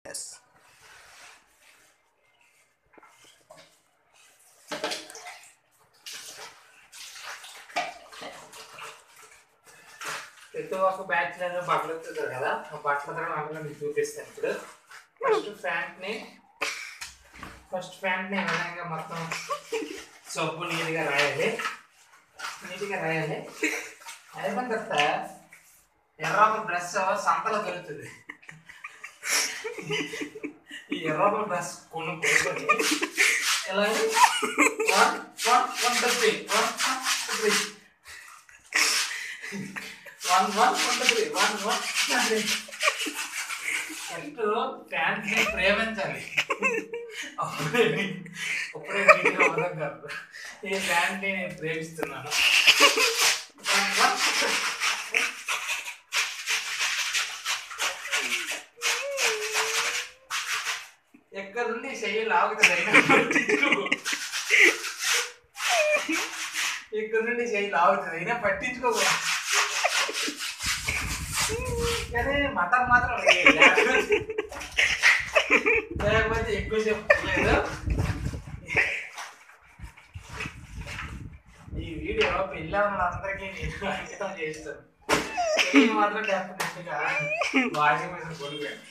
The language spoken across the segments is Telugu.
ఎస్ ప్రతి ఒక్క బ్యాచ్ లో బట్టలు ఎత్తుతారు కదా ఆ బట్టలు కూడా అందులో మీకు చూపిస్తాను ఇప్పుడు ఫస్ట్ ప్యాంట్ ని ఫస్ట్ ప్యాంట్ ని ఈ విధంగా మొత్తం సబ్బు నీట్గా రాయాలి నీట్గా రాయాలి అయిపోయిన తర్వాత ఎర్రపు డ్రెస్ సంతలో దొరుకుతుంది ఈ ఎర్రపు డ్రెస్ కొను కొనుక్కొని ఎలా one one one three one three one one one three one one three first fan ని ప్రేమించాలి అప్పుడే నీ- అప్పుడే నీట్గా ఉండదు కాదు ఈ ఫ్యాన్ ని నేను ప్రేమిస్తున్నాను వన్ వన్ ఎక్కడ నుండి చెయ్యి లాగుతుంది అయినా పట్టించుకో ఇక్కడ నుండి చెయ్యి లాగుతుంది అయినా పట్టించుకో అదే మతం మాత్రం లేదు. లేకపోతే ఎక్కువ చెప్పలేదు ఈ వీడియో పిల్లలందరికీ నేను అంకితం చేస్తాను చెయ్యి మాత్రం డెఫినెట్గా వాషింగ్ మెషిన్ కొనుక్కోండి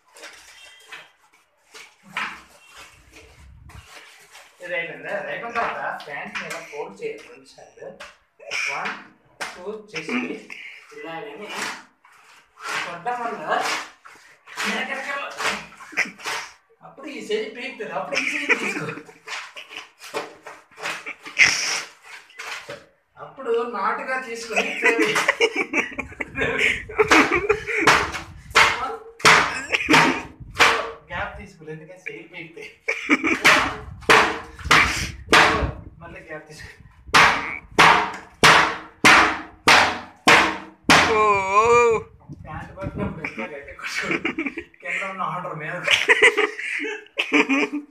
ఇది అయిపోయిందా ఇది అయిపోయిన తర్వాత ప్యాంట్ మీద ఫోల్డ్ చేయాలి రెండు సార్లు వన్ టూ చేసి ఇలాగని కొట్టడం వల్ల ఎక్కడికెళ్ళ అప్పుడు ఈ చెయ్యి పీకుతారు అప్పుడు ఈ చెయ్యి తీసుకో అప్పుడు నాటుగా తీసుకొని గ్యాప్ తీసుకోలేదు ఎందుకంటే చెయ్యి పీకుతాయి మళ్ళీ గ్యాప్ తీసుకో ఓ ప్యాంట్ పట్టినప్పుడు ఇంకా గట్టి కొట్టుకోడు కింద ఉన్న ఆర్డర్ మీద